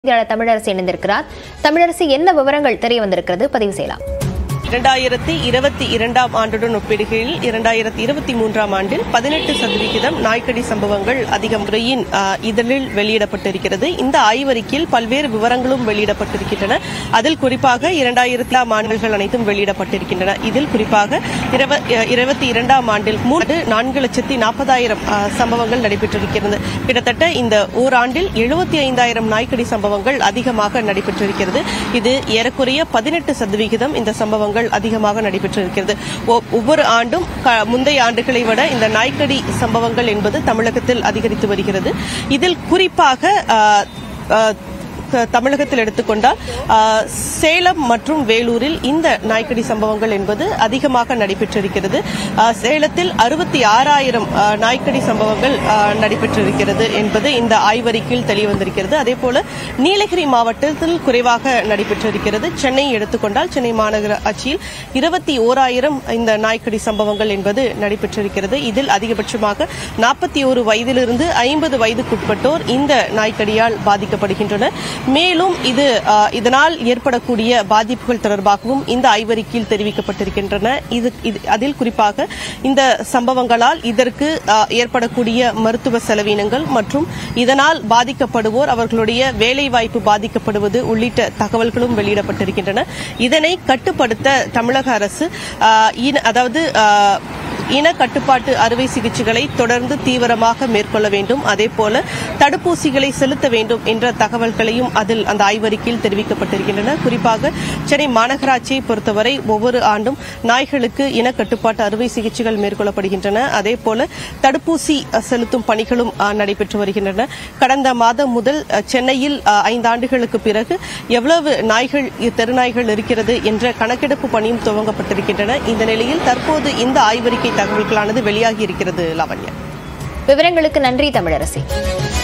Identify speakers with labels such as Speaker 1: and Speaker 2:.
Speaker 1: செய்தியாளர் தமிழரசு இணைந்திருக்கிறார் தமிழரசு என்ன விவரங்கள் தெரிய வந்திருக்கிறது பதிவு செய்யலாம்
Speaker 2: இரண்டாயிரத்தி இருபத்தி இரண்டாம் ஆண்டுடன் ஒப்பிடுகையில் இரண்டாயிரத்தி இருபத்தி மூன்றாம் ஆண்டில் பதினெட்டு சதவிகிதம் நாய்க்கடி சம்பவங்கள் அதிகம் முறையின் ஆஹ், இதழில் வெளியிடப்பட்டிருக்கிறது இந்த ஆய்வறிக்கையில் பல்வேறு விவரங்களும் வெளியிடப்பட்டிருக்கின்றன அதில் குறிப்பாக இரண்டாயிரத்தி ஆண்டுகள் அனைத்தும் வெளியிடப்பட்டிருக்கின்றன இதில் குறிப்பாக இருவ- அஹ், இருபத்தி இரண்டாம் ஆண்டில் மூன்று நான்கு லட்சத்தி நாற்பதாயிரம் ஆஹ், சம்பவங்கள் நடைபெற்றிருக்கிறது கிட்டத்தட்ட இந்த ஓராண்டில் எழுபத்தி ஐந்தாயிரம் நாய்க்கடி சம்பவங்கள் அதிகமாக நடைபெற்றிருக்கிறது இது ஏறக்குறைய பதினெட்டு சதவிகிதம் இந்த சம்பவங்கள் அதிகமாக நடைபெற்றிருக்கிறது ஒ- ஒவ்வொரு ஆண்டும் க- முந்தைய ஆண்டுகளை விட இந்த நாய்க்கடி சம்பவங்கள் என்பது தமிழகத்தில் அதிகரித்து வருகிறது இதில் குறிப்பாக ஆஹ், ஆஹ், த- தமிழகத்தில் எடுத்துக்கொண்டால் ஆஹ், சேலம் மற்றும் வேலூரில் இந்த நாய்க்கடி சம்பவங்கள் என்பது அதிகமாக நடைபெற்றிருக்கிறது ஆஹ், சேலத்தில் அறுபத்தி ஆறாயிரம் நாய்க்கடி சம்பவங்கள் ஆஹ், நடைபெற்றிருக்கிறது என்பது இந்த ஆய்வறிக்கையில் தெரிய வந்திருக்கிறது அதே போல நீலகிரி மாவட்டத்தில் குறைவாக நடைபெற்றிருக்கிறது சென்னை எடுத்துக்கொண்டால் சென்னை மாநகராட்சியில் இருபத்தி ஓராயிரம் இந்த நாய்க்கடி சம்பவங்கள் என்பது நடைபெற்றிருக்கிறது இதில் அதிகபட்சமாக நாற்பத்தி ஒரு வயதிலிருந்து ஐம்பது வயதுக்குட்பட்டோர் இந்த நாய்க்கடியால் பாதிக்கப்படுகின்றனர் மேலும் இது ஆஹ், இதனால் ஏற்படக்கூடிய பாதிப்புகள் தொடர்பாகவும் இந்த ஆய்வறிக்கையில் தெரிவிக்கப்பட்டிருக்கின்றன இது இது- அதில் குறிப்பாக இந்த சம்பவங்களால் இதற்கு ஆஹ், ஏற்படக்கூடிய மருத்துவ செலவினங்கள் மற்றும் இதனால் பாதிக்கப்படுவோர் அவர்களுடைய வேலைவாய்ப்பு பாதிக்கப்படுவது உள்ளிட்ட தகவல்களும் வெளியிடப்பட்டிருக்கின்றன இதனை கட்டுப்படுத்த தமிழக அரசு ஆஹ், இன- அதாவது ஆஹ், இன கட்டுப்பாட்டு அறுவை சிகிச்சைகளை தொடர்ந்து தீவிரமாக மேற்கொள்ள வேண்டும் அதே போல தடுப்பூசிகளை செலுத்த வேண்டும் என்ற தகவல்களையும் அதில் அந்த ஆய்வறிக்கையில் தெரிவிக்கப்பட்டிருக்கின்றன குறிப்பாக சென்னை மாநகராட்சியை பொறுத்தவரை ஒவ்வொரு ஆண்டும் நாய்களுக்கு இன கட்டுப்பாட்டு அறுவை சிகிச்சைகள் மேற்கொள்ளப்படுகின்றன அதே போல தடுப்பூசி அஹ், செலுத்தும் பணிகளும் அஹ், நடைபெற்று வருகின்றன கடந்த மாதம் முதல் அஹ், சென்னையில் அஹ், ஐந்து ஆண்டுகளுக்கு பிறகு எவ்வளவு நாய்கள் தெருநாய்கள் இருக்கிறது என்ற கணக்கெடுப்பு பணியும் துவங்கப்பட்டிருக்கின்றன இந்த நிலையில் தற்போது இந்த ஆய்வறிக்கை தகவல்களானது வெளியாகி இருக்கிறது லாவண்யா
Speaker 1: விவரங்களுக்கு நன்றி தமிழரசி